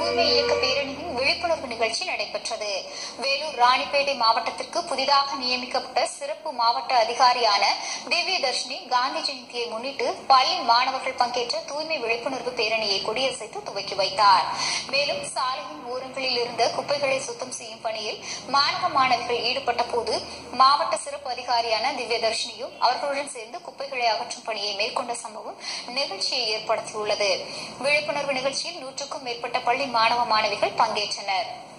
தூய்மை இயக்க பேரணியின் விழிப்புணர்வு நிகழ்ச்சி நடைபெற்றது வேலூர் ராணிப்பேட்டை மாவட்டத்திற்கு புதிதாக நியமிக்கப்பட்ட சிறப்பு மாவட்ட அதிகாரியான திவ்ய தர்ஷினி காந்தி ஜெயந்தியை முன்னிட்டு பள்ளி மாணவர்கள் பங்கேற்ற தூய்மை விழிப்புணர்வு பேரணியை கொடியசைத்து துவக்கி வைத்தார் மேலும் சாலையின் ஓரங்களில் இருந்த குப்பைகளை சுத்தம் செய்யும் பணியில் மாணவ மாணவிகள் ஈடுபட்ட போது மாவட்ட சிறப்பு அதிகாரியான திவ்ய தர்ஷினியும் அவர்களுடன் சேர்ந்து குப்பைகளை அகற்றும் பணியை மேற்கொண்ட சம்பவம் நிகழ்ச்சியை ஏற்படுத்தியுள்ளது விழிப்புணர்வு நிகழ்ச்சியில் நூற்றுக்கும் மேற்பட்ட பள்ளி மாணவ மாணவிகள் பங்கேற்றனர்